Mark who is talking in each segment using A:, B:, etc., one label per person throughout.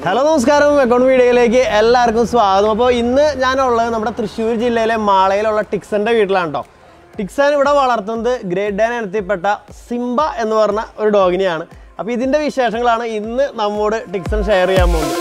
A: Hello നമസ്കാരം account വീഡിയോയിലേക്ക് എല്ലാവർക്കും സ്വാഗതം അപ്പോൾ ഇന്ന് ഞാനുള്ളത് നമ്മുടെ തൃശ്ശൂർ ജില്ലയിലെ മാളയിലുള്ള ടിക്സന്റെ വീട്ടിലാണ് കേട്ടോ ടിക്സൻ ഇവിടെ വളർത്തുന്നത് ഗ്രേറ്റ് ഡാൻ ഇനത്തിൽപ്പെട്ട സിംബ എന്ന് പറഞ്ഞ ഒരു ഡോഗിനെയാണ് അപ്പോൾ ഇതിൻ്റെ വിശേഷങ്ങളാണ് ഇന്ന് നമ്മോട് ടിക്സൺ ഷെയർ ചെയ്യാൻ പോകുന്നത്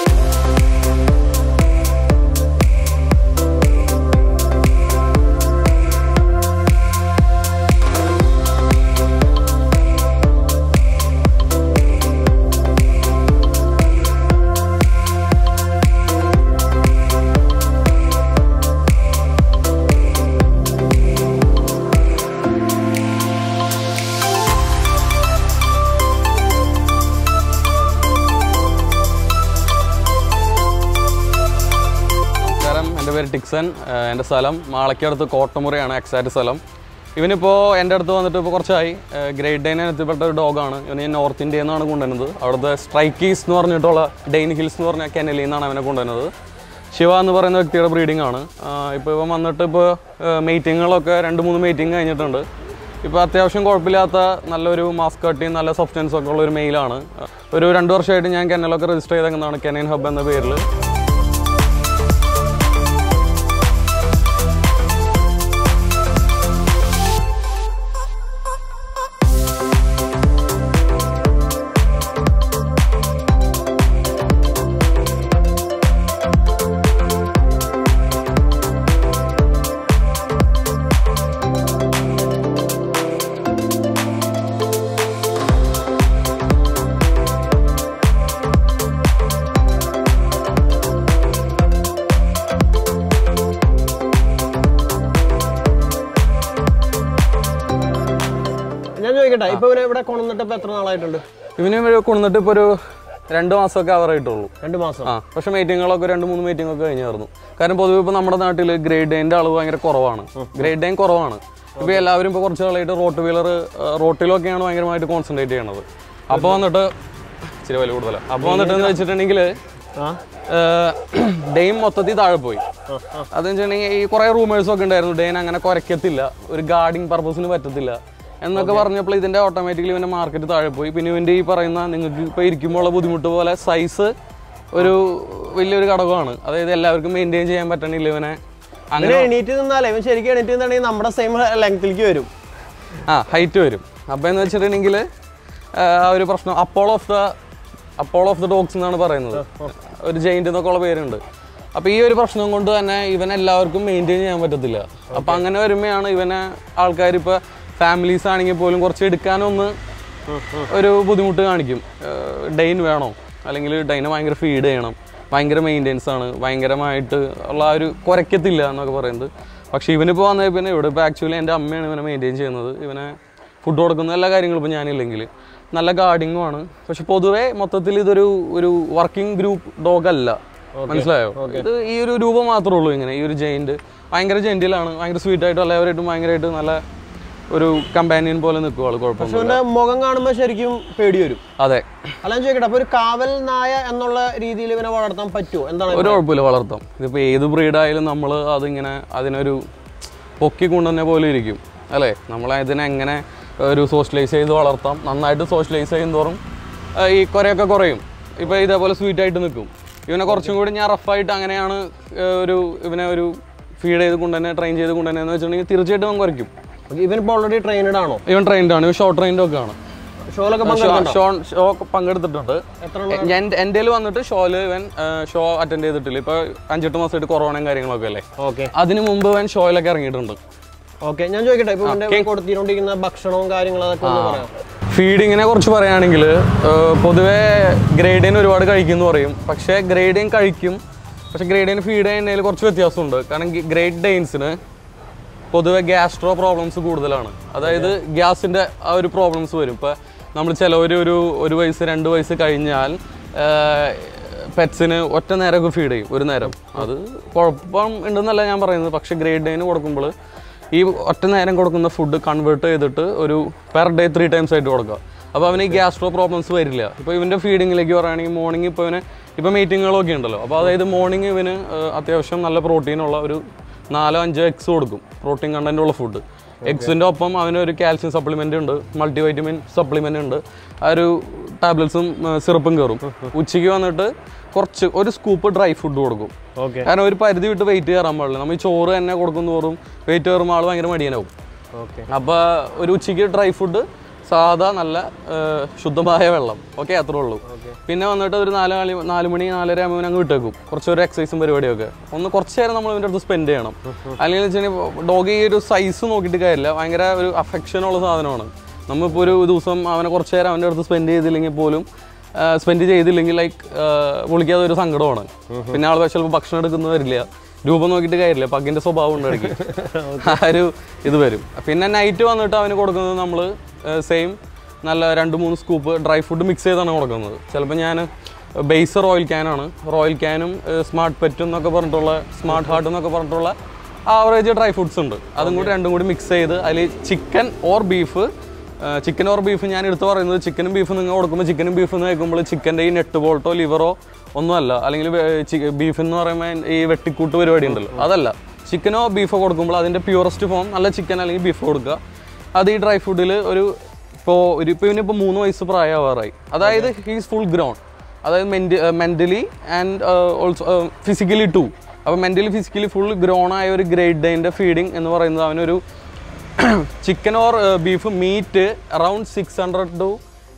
B: നമസ്കാരം എൻ്റെ പേര് ടിക്സൺ ഏഹ് എൻ്റെ സ്ഥലം മാളയ്ക്കടുത്ത് കോട്ടമുറിയാണ് എക്സാക്ട് സ്ഥലം ഇവനിപ്പോൾ എൻ്റെ അടുത്ത് വന്നിട്ട് ഇപ്പോൾ കുറച്ചായി ഗ്രേറ്റ് ഡൈൻ എത്തിപ്പെട്ട ഒരു ഡോഗാണ് ഇവന് ഞാൻ നോർത്ത് ഇന്ത്യയിൽ നിന്നാണ് കൊണ്ടുവരുന്നത് അവിടുത്തെ സ്ട്രൈക്കീസ് എന്ന് പറഞ്ഞിട്ടുള്ള ഡെയിൻ ഹിൽസ് എന്ന് പറഞ്ഞ കെനലിൽ നിന്നാണ് അവനെ കൊണ്ടുവരുന്നത് ശിവ എന്ന് പറയുന്ന വ്യക്തിയുടെ ബ്രീഡിംഗ് ആണ് ഇപ്പോൾ ഇവൻ വന്നിട്ട് ഇപ്പോൾ മീറ്റിങ്ങുകളൊക്കെ രണ്ട് മൂന്ന് മീറ്റിംഗ് കഴിഞ്ഞിട്ടുണ്ട് ഇപ്പോൾ അത്യാവശ്യം കുഴപ്പമില്ലാത്ത നല്ലൊരു മാസ്ക് കട്ടിയും നല്ല സബ്സ്റ്റൻസ് ഒക്കെ ഉള്ള ഒരു മെയിലാണ് ഒരു രണ്ട് വർഷമായിട്ട് ഞാൻ കെനലൊക്കെ രജിസ്റ്റർ ചെയ്തേക്കുന്നതാണ് കെനൈൻ ഹബ് എന്ന പേരിൽ
A: ഞാൻ ചോദിക്കട്ടെ ഇപ്പോൾ ഇവനെ ഇവിടെ കൊണ്ടുവന്നിട്ട് ഇപ്പോൾ എത്ര നാളായിട്ടുണ്ട്
B: ഇവന് ഇവിടെ കൊണ്ടുവന്നിട്ട് ഇപ്പോൾ ഒരു രണ്ട് മാസമൊക്കെ ആവറായിട്ടുള്ളൂ
A: രണ്ട് മാസം
B: ആ പക്ഷെ മീറ്റിങ്ങുകളൊക്കെ രണ്ട് മൂന്ന് മീറ്റിംഗ് ഒക്കെ കഴിഞ്ഞായിരുന്നു കാരണം പൊതുവെ ഇപ്പോൾ നമ്മുടെ നാട്ടിൽ ഗ്രേഡ് ഡൈൻ്റെ അളവ് ഭയങ്കര കുറവാണ് ഗ്രേഡ് ഡൈൻ കുറവാണ് ഇപ്പോൾ എല്ലാവരും ഇപ്പോൾ കുറച്ച് നാളായിട്ട് റോട്ട് വീലർ റോട്ടിലൊക്കെയാണ് ഭയങ്കരമായിട്ട് കോൺസെൻട്രേറ്റ് ചെയ്യണത് അപ്പോൾ വന്നിട്ട് ഇച്ചിരി വില കൂടുതലാണ് അപ്പോൾ വന്നിട്ട് എന്ന് വെച്ചിട്ടുണ്ടെങ്കിൽ
A: ആ
B: ഡെയിം മൊത്തത്തിൽ താഴെ പോയി അതെന്ന് വെച്ചിട്ടുണ്ടെങ്കിൽ ഈ കുറേ റൂമേഴ്സ് ഒക്കെ ഉണ്ടായിരുന്നു ഡെയിൻ അങ്ങനെ കുറയ്ക്കത്തില്ല ഒരു ഗാർഡിങ് പർപ്പസിന് പറ്റത്തില്ല എന്നൊക്കെ പറഞ്ഞപ്പോൾ ഇതിന്റെ ഓട്ടോമാറ്റിക്കലി ഇവന്റെ മാർക്കറ്റ് താഴെ പോയി പിന്നെ ഇവന്റെ ഈ പറയുന്ന നിങ്ങൾക്ക് ഇപ്പോൾ ഇരിക്കുമ്പോൾ ബുദ്ധിമുട്ട് പോലെ സൈസ് ഒരു വലിയൊരു ഘടകമാണ് അതായത് എല്ലാവർക്കും മെയിൻറ്റെയിൻ ചെയ്യാൻ പറ്റണില്ല ഇവനെ അങ്ങനെ
A: ഇവന് എണീറ്റ് നിന്നാലേ ഇവൻ ശരിക്കും എണീറ്റ് നിന്നാണെങ്കിൽ നമ്മുടെ സെയിം ലെങ്ത്തിലേക്ക് വരും
B: ആ ഹൈറ്റ് വരും അപ്പോൾ എന്ന് വെച്ചിട്ടുണ്ടെങ്കിൽ ആ ഒരു പ്രശ്നം അപ്പോൾ ഓഫ് ദ അപ്പോൾ ഓഫ് ദ ഡോഗ്സ് എന്നാണ് പറയുന്നത് ഒരു ജെയിൻ്റ് എന്നൊക്കെ ഉള്ള പേരുണ്ട് അപ്പോൾ ഈ ഒരു പ്രശ്നം കൊണ്ട് തന്നെ ഇവൻ എല്ലാവർക്കും മെയിൻറ്റെയിൻ ചെയ്യാൻ പറ്റത്തില്ല അപ്പോൾ അങ്ങനെ വരുമ്പോഴാണ് ഇവനെ ആൾക്കാർ ഇപ്പോൾ ഫാമിലീസ് ആണെങ്കിൽ പോലും കുറച്ച് എടുക്കാനൊന്ന് ഒരു ബുദ്ധിമുട്ട് കാണിക്കും ഏഹ് ഡെയിൻ വേണോ അല്ലെങ്കിൽ ഡൈനെ ഭയങ്കര ഫീഡ് ചെയ്യണം ഭയങ്കര മെയിൻ്റെനൻസ് ആണ് ഭയങ്കരമായിട്ട് ഉള്ള ആ ഒരു കുരയ്ക്കത്തില്ല എന്നൊക്കെ പറയുന്നത് പക്ഷേ ഇവനിപ്പോൾ വന്നത് പിന്നെ ഇവിടെ ഇപ്പോൾ ആക്ച്വലി എൻ്റെ അമ്മയാണ് ഇവനെ മെയിൻറ്റെയിൻ ചെയ്യുന്നത് ഇവനെ ഫുഡ് കൊടുക്കുന്ന എല്ലാ കാര്യങ്ങളും ഇപ്പോൾ ഞാനില്ലെങ്കിൽ നല്ല ഗാർഡിങ്ങും ആണ് പക്ഷെ പൊതുവേ മൊത്തത്തിൽ ഇതൊരു ഒരു വർക്കിംഗ് ഗ്രൂപ്പ് ഡോഗ് അല്ല മനസ്സിലായോ ഇത് ഈ ഒരു രൂപം മാത്രമേ ഉള്ളൂ ഇങ്ങനെ ഈ ഒരു ജെയിൻറ്റ് ഭയങ്കര ജെൻറ്റിലാണ് ഭയങ്കര സ്വീറ്റ് ആയിട്ടും എല്ലാവരായിട്ടും ഭയങ്കരമായിട്ട് നല്ല ഒരു കമ്പാനിയൻ പോലെ നിൽക്കും ആൾ കുഴപ്പമൊന്നും
A: ഇവന്റെ മുഖം കാണുമ്പോൾ ശരിക്കും പേടി വരും
B: അതെ
A: അല്ല ഞാൻ ചോദിക്കട്ടെ അപ്പൊ ഒരു കാവൽ നായ എന്നുള്ള രീതിയിൽ ഇവനെ വളർത്താൻ പറ്റുമോ എന്താണ്
B: ഒരു കുഴപ്പമില്ല വളർത്താം ഇതിപ്പോൾ ഏത് ബ്രീഡായാലും നമ്മൾ അതിങ്ങനെ അതിനൊരു പൊക്കി കൊണ്ടുതന്നെ പോലെ ഇരിക്കും അല്ലേ നമ്മൾ അതിനെ എങ്ങനെ ഒരു സോഷ്യലൈസ് ചെയ്ത് വളർത്താം നന്നായിട്ട് സോഷ്യലൈസ് ചെയ്യുന്നതോറും ആ, ഈ കുറേയൊക്കെ കുറയും ഇപ്പോൾ ഇതേപോലെ സ്വീറ്റ് ആയിട്ട് നിൽക്കും ഇവനെ കുറച്ചും കൂടി ഞാൻ റഫായിട്ട് അങ്ങനെയാണ് ആ, ഒരു ഇവനെ ഒരു ഫീഡ് ചെയ്ത് കൊണ്ടുതന്നെ ട്രെയിൻ ചെയ്ത് കൊണ്ടുതന്നെ എന്ന് വെച്ചിട്ടുണ്ടെങ്കിൽ തീർച്ചയായിട്ടും അവൻ കുറയ്ക്കും
A: ഇവനിപ്പോ ഓൾറെഡി ട്രെയിനഡ് ആണോ
B: ഇവൻ ട്രെയിൻഡ് ആണ് ഇവൻ ഷോർട്ട് ട്രെയിൻഡ് ഒക്കെ ആണ്
A: ഷോയിലൊക്കെ
B: ഷോ ഷോ പങ്കെടുത്തിട്ടുണ്ട്
A: എത്ര
B: ഞാൻ എൻ്റെ വന്നിട്ട് ഷോയിൽ ഇവൻ ഷോ അറ്റൻഡ് ചെയ്തിട്ടില്ല ഇപ്പൊ അഞ്ചെട്ട് മാസമായിട്ട് കൊറോണയും കാര്യങ്ങളൊക്കെ അല്ലേ
A: ഓക്കെ
B: അതിനു മുമ്പ് ഇവൻ ഷോയിലൊക്കെ ഇറങ്ങിയിട്ടുണ്ട്
A: ഓക്കെ ഞാൻ ചോദിക്കട്ടെ ഇപ്പൊ ഇവന്റെ കൊടുത്തിട്ടുണ്ടിരിക്കുന്ന ഭക്ഷണവും കാര്യങ്ങളും അതൊക്കെ ഒന്ന് പറയാം
B: ഫീഡിങ്ങിനെ കുറിച്ച് പറയുകയാണെങ്കിൽ പൊതുവേ ഗ്രേഡിയൻ ഒരുപാട് കഴിക്കും എന്ന് പറയും പക്ഷേ ഗ്രേഡിയൻ കഴിക്കും പക്ഷേ ഗ്രേഡിയൻ ഫീഡ് ചെയ്യുന്നതിൽ കുറച്ച് വ്യത്യാസമുണ്ട് കാരണം ഗ്രേറ്റ് ഡെയിൻസിന് പൊതുവെ ഗ്യാസ്ട്രോ പ്രോബ്ലംസ് കൂടുതലാണ് അതായത് ഗ്യാസിൻ്റെ ആ ഒരു പ്രോബ്ലംസ് വരും ഇപ്പോൾ നമ്മൾ ചിലവർ ഒരു ഒരു വയസ്സ് രണ്ട് വയസ്സ് കഴിഞ്ഞാൽ പെറ്റ്സിന് ഒറ്റ നേരമൊക്കെ ഫീഡ് ചെയ്യും ഒരു നേരം അത് കുഴപ്പം ഉണ്ടെന്നല്ല ഞാൻ പറയുന്നത് പക്ഷേ ഗ്രേഡ് ഡേന് കൊടുക്കുമ്പോൾ ഈ ഒറ്റ നേരം കൊടുക്കുന്ന ഫുഡ് കൺവേർട്ട് ചെയ്തിട്ട് ഒരു പെർ ഡേ ത്രീ ടൈംസ് ആയിട്ട് കൊടുക്കുക അപ്പോൾ അവന് ഈ ഗ്യാസ്ട്രോ പ്രോബ്ലംസ് വരില്ല ഇപ്പോൾ ഇവൻ്റെ ഫീഡിങ്ങിലേക്ക് പറയുകയാണെങ്കിൽ മോർണിംഗ് ഇപ്പോൾ ഇവന് ഇപ്പോൾ മീറ്റിങ്ങുകളൊക്കെ ഉണ്ടല്ലോ അപ്പോൾ അതായത് മോർണിംഗ് ഇവന് ഏഹ്, അത്യാവശ്യം നല്ല പ്രോട്ടീനുള്ള ഒരു നാലോ അഞ്ചോ എഗ്സ് കൊടുക്കും പ്രോട്ടീൻ കണ്ടന്റ് ഉള്ള ഫുഡ് എഗ്സിൻ്റെ ഒപ്പം അവന് ഒരു കാൽസ്യം സപ്ലിമെൻ്റ് ഉണ്ട് മൾട്ടിവൈറ്റമിൻ സപ്ലിമെൻ്റ് ഉണ്ട് ആ ഒരു ടാബ്ലറ്റ്സും സിറപ്പും കയറും ഉച്ചയ്ക്ക് വന്നിട്ട് കുറച്ച് ഒരു സ്കൂപ്പ് ഡ്രൈ ഫുഡ് കൊടുക്കും
A: ഓക്കെ
B: കാരണം ഒരു പരിധി വിട്ട് വെയിറ്റ് കയറാൻ പാടില്ല നമ്മൾ ഈ ചോറ് തന്നെ കൊടുക്കും തോറും വെയിറ്റ് കയറുമ്പോൾ ആൾ ഭയങ്കര മടിയനാവും
A: ഓക്കെ
B: അപ്പോൾ ഒരു ഉച്ചയ്ക്ക് ഡ്രൈ ഫുഡ് സാധാ നല്ല ആ, ശുദ്ധമായ വെള്ളം ഓക്കെ അത്രേ ഉള്ളൂ പിന്നെ വന്നിട്ട് ഒരു നാല് നാല് നാല് മണി നാലര ആകുമ്പോൾ അങ്ങ് വിട്ടേക്കും കുറച്ചൊരു എക്സസൈസും പരിപാടിയൊക്കെ ഒന്ന് കുറച്ച് നേരം നമ്മൾ ഇതിൻ്റെ അടുത്ത് സ്പെൻഡ് ചെയ്യണം അല്ലെങ്കിൽ വെച്ചിട്ടുണ്ടെങ്കിൽ ഡോഗ് ഈ ഒരു സൈസ് നോക്കിയിട്ട് കാര്യമില്ല ഭയങ്കര ഒരു അഫെക്ഷൻ ഉള്ള സാധനമാണ് നമ്മളിപ്പോൾ ഒരു ദിവസം അവനെ കുറച്ച് നേരം അവൻ്റെ അടുത്ത് സ്പെൻഡ് ചെയ്തില്ലെങ്കിൽ പോലും സ്പെൻഡ് ചെയ്തില്ലെങ്കിൽ ലൈക്ക് വിളിക്കാതെ ഒരു സങ്കടമാണ് പിന്നെ ആൾ ചിലപ്പോൾ ഭക്ഷണം എടുക്കുന്നത് വരില്ല രൂപം നോക്കിയിട്ട് കാര്യമില്ല പഗ്ഗിൻ്റെ സ്വഭാവം ഉണ്ട് ഇടയ്ക്ക് ആ ഒരു ഇത് വരും പിന്നെ നൈറ്റ് വന്നിട്ട് അവന് കൊടുക്കുന്നത് നമ്മൾ സെയിം നല്ല രണ്ട് മൂന്ന് സ്കൂപ്പ് ഡ്രൈ ഫുഡ് മിക്സ് ചെയ്താണ് കൊടുക്കുന്നത് ചിലപ്പോൾ ഞാൻ ബേസ് റോയൽ ക്യാനാണ് റോയൽ ക്യാനും സ്മാർട്ട് പെറ്റും എന്നൊക്കെ പറഞ്ഞിട്ടുള്ള സ്മാർട്ട് ഹാർട്ട് എന്നൊക്കെ പറഞ്ഞിട്ടുള്ള ആവറേജ് ഡ്രൈ ഫുഡ്സ് ഉണ്ട് അതും കൂടി രണ്ടും കൂടി മിക്സ് ചെയ്ത് അതിൽ chicken or beef chicken or beef ഞാൻ എടുത്ത് പറയുന്നത് ചിക്കനും ബീഫും നിങ്ങൾ കൊടുക്കുമ്പോൾ ചിക്കനും ബീഫ് എന്ന് കേൾക്കുമ്പോൾ ചിക്കൻ്റെ ഈ നെട്ട് ബോൾട്ടോ ലിവറോ ഒന്നുമല്ല അല്ലെങ്കിൽ ബീഫ് എന്ന് പറയുമ്പോൾ ഈ വെട്ടിക്കൂട്ട് പരിപാടി ഉണ്ടല്ലോ അതല്ല ചിക്കനോ ബീഫോ കൊടുക്കുമ്പോൾ അതിൻ്റെ പ്യൂറസ്റ്റ് ഫോം നല്ല ചിക്കൻ അല്ലെങ്കിൽ ബീഫ് കൊടുക്കുക അത് ഈ ഡ്രൈ ഫുഡിൽ ഒരു ഇപ്പോൾ ഒരു ഇപ്പോൾ ഇവനിപ്പോൾ മൂന്ന് വയസ്സ് പ്രായമാവാറായി അതായത് ഹീസ് ഫുൾ ഗ്രൗണ്ട് അതായത് മെൻ്റ് mentally and also physically too അപ്പോൾ മെൻ്റലി ഫിസിക്കലി ഫുൾ ഗ്രോൺ ആയ ഒരു ഗ്രേഡ് ഡേൻ്റെ ഫീഡിങ് എന്ന് പറയുന്നത് അവനൊരു chicken or beef meat around six hundred to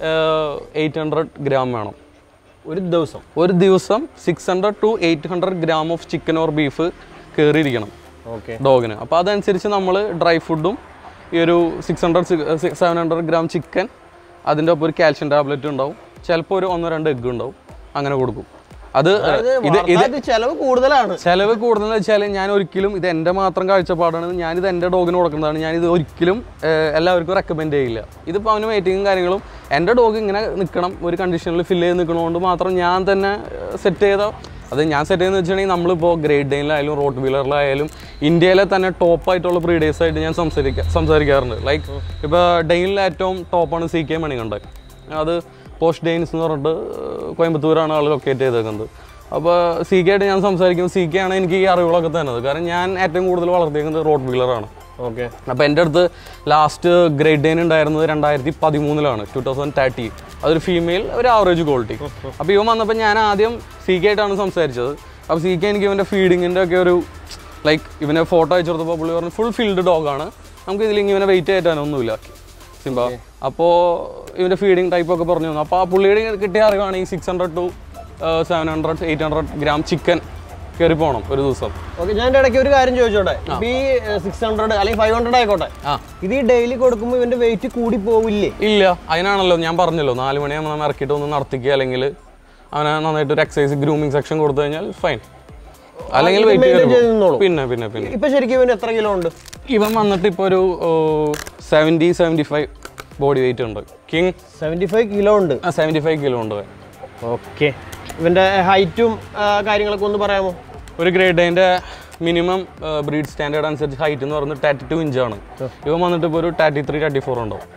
B: eight hundred gram വേണം
A: ഒരു ദിവസം
B: ഒരു ദിവസം six hundred to eight hundred gram of chicken or beef കയറിയിരിക്കണം
A: ഓക്കെ
B: ഡോഗിന് അപ്പോൾ അതനുസരിച്ച് നമ്മൾ ഡ്രൈ ഫുഡും ഈ ഒരു six hundred seven hundred gram chicken അതിൻ്റെ ഒപ്പം ഒരു കാൽഷ്യം ടാബ്ലറ്റ് ഉണ്ടാവും ചിലപ്പോൾ ഒരു ഒന്നോ രണ്ട് എഗ്ഗ് ഉണ്ടാവും അങ്ങനെ കൊടുക്കും അത് ഇത് ഇത്
A: ഇത് ചെലവ് കൂടുതലാണ്
B: ചെലവ് കൂടുതലെന്ന് വെച്ചാൽ ഞാൻ ഒരിക്കലും ഇത് എൻ്റെ മാത്രം കാഴ്ചപ്പാടാണ് ഞാനിത് എൻ്റെ ഡോഗിന് കൊടുക്കുന്നതാണ് ഞാനിത് ഒരിക്കലും ഏഹ്, എല്ലാവർക്കും റെക്കമെൻഡ് ചെയ്യില്ല ഇതിപ്പോൾ അവന് വെയിറ്റിങ്ങും കാര്യങ്ങളും എൻ്റെ ഡോഗ് ഇങ്ങനെ നിൽക്കണം ഒരു കണ്ടീഷനിൽ ഫില്ല് ചെയ്ത് നിൽക്കണതുകൊണ്ട് മാത്രം ഞാൻ തന്നെ സെറ്റ് ചെയ്ത അത് ഞാൻ സെറ്റ് ചെയ്യുന്നത് വെച്ചിട്ടുണ്ടെങ്കിൽ നമ്മളിപ്പോൾ ഗ്രേറ്റ് ഡെയിനിലായാലും റോട്ട് വീലറിലായാലും ഇന്ത്യയിലെ തന്നെ ടോപ്പ് ആയിട്ടുള്ള ബ്രീഡേഴ്സ് ആയിട്ട് ഞാൻ സംസാരിക്കാം സംസാരിക്കാറുണ്ട് ലൈക്ക് ഇപ്പോൾ ഡെയിനിലെ ഏറ്റവും ടോപ്പാണ് സി കെ മണികണ്ഠൻ അത് പോസ്റ്റ് ഡെയിൻസ് എന്ന് പറഞ്ഞിട്ട് ഏഹ്, കോയമ്പത്തൂരാണ് ആൾ ലൊക്കേറ്റ് ചെയ്തേക്കുന്നത് അപ്പോൾ സി കെ ആയിട്ട് ഞാൻ സംസാരിക്കും സി കെ ആണ് എനിക്ക് ഈ അറിവുകളൊക്കെ തന്നത് കാരണം ഞാൻ ഏറ്റവും കൂടുതൽ വളർത്തിയേക്കുന്നത് റോഡ് വീലറാണ്
A: ഓക്കെ
B: അപ്പോൾ എൻ്റെ അടുത്ത് ലാസ്റ്റ് ഗ്രേഡ് ഡെയിൻ ഉണ്ടായിരുന്നത് രണ്ടായിരത്തി പതിമൂന്നിലാണ് ടു തൗസൻഡ് തേർട്ടി അതൊരു ഫീമെയിൽ ഒരു ആവറേജ് ക്വാളിറ്റി അപ്പോൾ ഇവൻ വന്നപ്പോൾ ഞാൻ ആദ്യം സി കെ ആയിട്ടാണ് സംസാരിച്ചത് അപ്പോൾ സി കെ എനിക്ക് ഇവൻ്റെ ഫീഡിങ്ങിൻ്റെ ഒക്കെ ഒരു ലൈക്ക് ഇവനെ ഫോട്ടോ അയച്ചു കൊടുത്തപ്പോൾ പുള്ളി പറഞ്ഞു ഫുൾ ഫീൽഡ് ഡോഗാണ് നമുക്ക് ഇതിൽ ഇവനെ വെയിറ്റ് കയറ്റാനൊന്നുമില്ല സിംബ അപ്പോൾ ഇവൻ്റെ ഫീഡിങ് ടൈപ്പ് ഒക്കെ പറഞ്ഞു തന്നു അപ്പോൾ ആ പുള്ളിയുടെ കിട്ടിയ അറിവാണ് ഈ six hundred to seven hundred eight hundred gram chicken കയറി പോകണം ഒരു ദിവസം
A: ഓക്കെ ഞാൻ എൻ്റെ ഇടയ്ക്ക് ഒരു കാര്യം ചോദിച്ചോട്ടെ ഇപ്പൊ ഈ സിക്സ് ഹൺഡ്രഡ് അല്ലെങ്കിൽ ഫൈവ് ഹൺഡ്രഡ് ആയിക്കോട്ടെ
B: ആ
A: ഇത് ഈ ഡെയിലി കൊടുക്കുമ്പോൾ ഇവന്റെ വെയിറ്റ് കൂടി പോവില്ലേ
B: ഇല്ല അതിനാണല്ലോ ഞാൻ പറഞ്ഞല്ലോ നാല് മണിയാകുമ്പോൾ നമ്മൾ ഇറക്കിയിട്ട് ഒന്ന് നടത്തിക്കുക അല്ലെങ്കിൽ അവനെ നന്നായിട്ട് ഒരു എക്സസൈസ് ഗ്രൂമിങ് സെക്ഷൻ കൊടുത്തു കഴിഞ്ഞാൽ ഫൈൻ അല്ലെങ്കിൽ
A: ഇത്
B: വെയിറ്റ്
A: maintain ചെയ്ത് നിന്നോളും.
B: പിന്നെ പിന്നെ പിന്നെ
A: ഇപ്പൊ ശരിക്കും ഇവന് എത്ര കിലോ ഉണ്ട്
B: ഇവൻ വന്നിട്ട് ഇപ്പോൾ ഒരു seventy seventy five body weight ഉണ്ട് കിങ്
A: സെവന്റി ഫൈവ് കിലോ ഉണ്ട്
B: സെവൻറ്റി ഫൈവ് കിലോ ഉണ്ട് അവൻ.
A: ഓക്കെ ഇവന്റെ ഹൈറ്റും കാര്യങ്ങളൊക്കെ ഒന്ന് പറയാമോ
B: ഒരു ഗ്രേഡ് അതിൻ്റെ മിനിമം ബ്രീഡ് സ്റ്റാൻഡേർഡ് അനുസരിച്ച് ഹൈറ്റ് എന്ന് പറയുന്നത് തേർട്ടി ടു ഇഞ്ചാണ് ഇവൻ വന്നിട്ട് ഇപ്പോൾ ഒരു തേർട്ടി ത്രീ തേർട്ടി ഫോർ ഉണ്ടാവും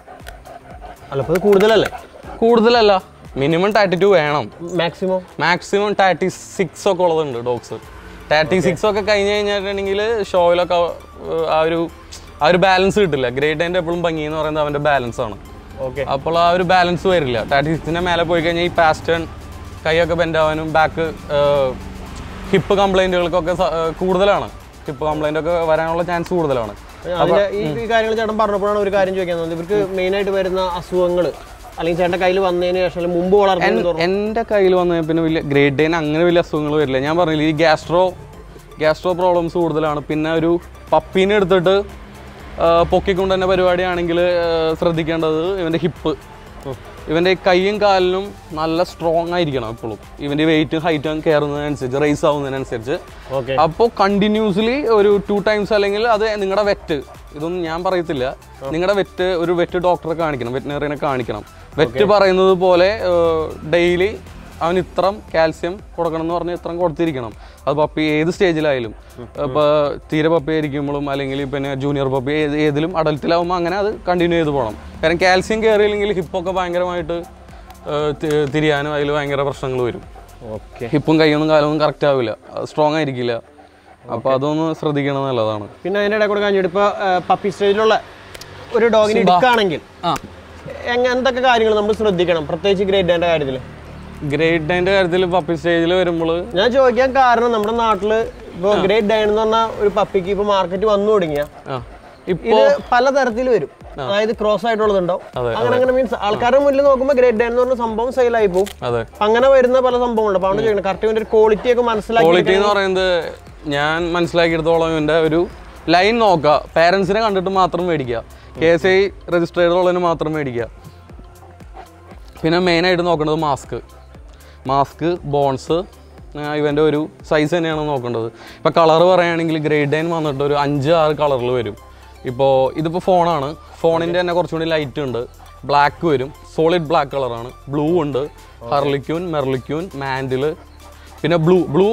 A: അല്ല അപ്പൊ ഇത് കൂടുതലല്ലേ
B: കൂടുതലല്ല മിനിമം തേർട്ടി ടു വേണം
A: മാക്സിമം
B: മാക്സിമം തേർട്ടി സിക്സ് ഒക്കെ ഉള്ളതുണ്ട് ഡോഗ്സ് തേർട്ടി സിക്സ് ഒക്കെ കഴിഞ്ഞ് കഴിഞ്ഞിട്ടുണ്ടെങ്കിൽ ഷോയിലൊക്കെ ഏഹ്, ആ ഒരു ആ ഒരു ബാലൻസ് കിട്ടില്ല ഗ്രേറ്റ് അതിൻ്റെ എപ്പോഴും ഭംഗി എന്ന് പറയുന്നത് അവൻ്റെ ബാലൻസ് ആണ്
A: ഓക്കെ
B: അപ്പോൾ ആ ഒരു ബാലൻസ് വരില്ല തേർട്ടി സിക്സിൻ്റെ മേലെ പോയി കഴിഞ്ഞാൽ ഈ പാസ്റ്റേൺ കൈയൊക്കെ ബെൻഡ് ആവാനും ബാക്ക് ഹിപ്പ് കംപ്ലൈൻറ്റുകൾക്കൊക്കെ സ- ഏഹ്, കൂടുതലാണ് ഹിപ്പ് കംപ്ലൈൻ്റ് ഒക്കെ വരാനുള്ള ചാൻസ് കൂടുതലാണ്
A: അതിന്റെ ഈ ഈ കാര്യങ്ങൾ ചേട്ടൻ പറഞ്ഞപ്പോഴാണ് ഒരു കാര്യം ചോദിക്കാൻ തോന്നുന്നത് ഇവർക്ക് മെയിൻ ആയിട്ട് വരുന്ന അസുഖങ്ങൾ അല്ലെങ്കിൽ ചേട്ടൻ്റെ കയ്യിൽ വന്നതിന് ശേഷം അല്ലെങ്കിൽ മുമ്പ് വളർത്തുന്നത്
B: എൻ്റെ കയ്യിൽ വന്ന പിന്നെ വലിയ ഗ്രേഡ് ഡെയിൻ അങ്ങനെ വലിയ അസുഖങ്ങൾ വരില്ല ഞാൻ പറഞ്ഞില്ല ഈ ഗ്യാസ്ട്രോ ഗ്യാസ്ട്രോ പ്രോബ്ലംസ് കൂടുതലാണ് പിന്നെ ഒരു പപ്പീനെ എടുത്തിട്ട് ആ, പൊക്കിക്കൊണ്ട് തന്നെ പരിപാടിയാണെങ്കിൽ ശ്രദ്ധിക്കേണ്ടത് ഇവൻ്റെ ഹിപ്പ് ഇവൻ്റെ കൈയും കാലിനും നല്ല സ്ട്രോങ് ആയിരിക്കണം എപ്പോഴും ഇവൻ്റെ വെയിറ്റും ഹൈറ്റും കയറുന്നതിനനുസരിച്ച് റേസ് ആവുന്നതിനനുസരിച്ച്
A: ഓക്കെ
B: അപ്പോൾ കണ്ടിന്യൂസ്ലി ഒരു ടു ടൈംസ് അല്ലെങ്കിൽ അത് നിങ്ങളുടെ വെറ്റ് ഇതൊന്നും ഞാൻ പറയത്തില്ല നിങ്ങളുടെ വെറ്റ് ഒരു വെറ്റ് ഡോക്ടറെ കാണിക്കണം വെറ്റിനറിനെ കാണിക്കണം വെറ്റ് പറയുന്നത് പോലെ ഡെയിലി അവൻ ഇത്രം കാൽസ്യം കൊടുക്കണം എന്ന് പറഞ്ഞ് ഇത്രം കൊടുത്തിരിക്കണം അത് പപ്പി ഏത് സ്റ്റേജിലായാലും ഇപ്പോൾ തീരെ പപ്പി ആയിരിക്കുമ്പോഴും അല്ലെങ്കിൽ പിന്നെ ജൂനിയർ പപ്പി ഏത് ഏതിലും അഡൽട്ടിലാവുമ്പോൾ അങ്ങനെ അത് കണ്ടിന്യൂ ചെയ്ത് പോകണം കാരണം കാൽസ്യം കയറിയില്ലെങ്കിൽ ഹിപ്പൊക്കെ ഭയങ്കരമായിട്ട് ഏഹ്, തി- തിരിയാനും അതിൽ ഭയങ്കര പ്രശ്നങ്ങൾ വരും
A: ഓക്കെ
B: ഹിപ്പും കൈയൊന്നും കാലൊന്നും കറക്റ്റ് ആവില്ല സ്ട്രോങ് ആയിരിക്കില്ല അപ്പോൾ അതൊന്ന് ശ്രദ്ധിക്കണം നല്ലതാണ്
A: പിന്നെ അതിന്റെ ഇടയിൽ കൂടെ കാണിച്ചിട്ട് ഇപ്പൊ പപ്പി സ്റ്റേജിലുള്ള ഒരു ഡോഗിനെ എടുക്കുകയാണെങ്കിൽ
B: ആ
A: എങ്ങ- എന്തൊക്കെ കാര്യങ്ങൾ നമ്മൾ ശ്രദ്ധിക്കണം പ്രത്യേകിച്ച് ഗ്രേറ്റ് ഡേന്റെ കാര്യത്തിൽ
B: ഗ്രേറ്റ് ഡൈൻ്റെ കാര്യത്തിൽ പപ്പി സ്റ്റേജിൽ വരുമ്പോൾ
A: ഞാൻ ചോദിക്കാൻ കാരണം നമ്മുടെ നാട്ടില് ഇപ്പൊ ഗ്രേറ്റ് ഡേ എന്ന് പറഞ്ഞ ഒരു പപ്പിക്ക് ഇപ്പൊ മാർക്കറ്റ് വന്നു തുടങ്ങിയ
B: ആ ഇപ്പോൾ
A: ഇത് പലതരത്തിൽ വരും അതായത് ക്രോസ് ആയിട്ടുള്ളതുണ്ടാവും
B: അതെ,
A: അങ്ങനെ അങ്ങനെ മീൻസ് ആൾക്കാരുടെ മുന്നിൽ നോക്കുമ്പോൾ ഗ്രേറ്റ് ഡേ എന്ന് പറഞ്ഞ സംഭവം സെയിലായി പോകും
B: അതെ
A: അപ്പൊ അങ്ങനെ വരുന്ന പല സംഭവങ്ങളുണ്ട് അപ്പൊ അവിടെ ചോദിക്കണം കറക്റ്റ് ഒരു ക്വാളിറ്റി ഒക്കെ മനസ്സിലാക്കി
B: ക്വാളിറ്റി എന്ന് പറയുന്നത് ഞാൻ മനസ്സിലാക്കിയെടുത്തോളം ഇവൻ്റെ ഒരു ലൈൻ നോക്കുക പേരൻസിനെ കണ്ടിട്ട് മാത്രം മേടിക്കുക കെ എസ് ഐ രജിസ്റ്റർ ചെയ്തുള്ളതിന് മാത്രം മേടിക്കുക പിന്നെ മെയിനായിട്ട് നോക്കേണ്ടത് മാസ്ക് മാസ്ക് ബോൺസ് ഇവൻ്റെ ഒരു സൈസ് തന്നെയാണ് നോക്കേണ്ടത് ഇപ്പോൾ കളർ പറയുകയാണെങ്കിൽ ഗ്രേഡ് നയൻ വന്നിട്ട് ഒരു അഞ്ച് ആറ് കളറിൽ വരും ഇപ്പോൾ ഇതിപ്പോൾ ഫോണാണ് ഫോണിൻ്റെ തന്നെ കുറച്ചുകൂടി ലൈറ്റ് ഉണ്ട് ബ്ലാക്ക് വരും സോളിഡ് ബ്ലാക്ക് കളറാണ് ബ്ലൂ ഉണ്ട് ഹർലിക്യൂൻ മെർലിക്യൂൻ മാൻഡിൽ പിന്നെ ബ്ലൂ ബ്ലൂ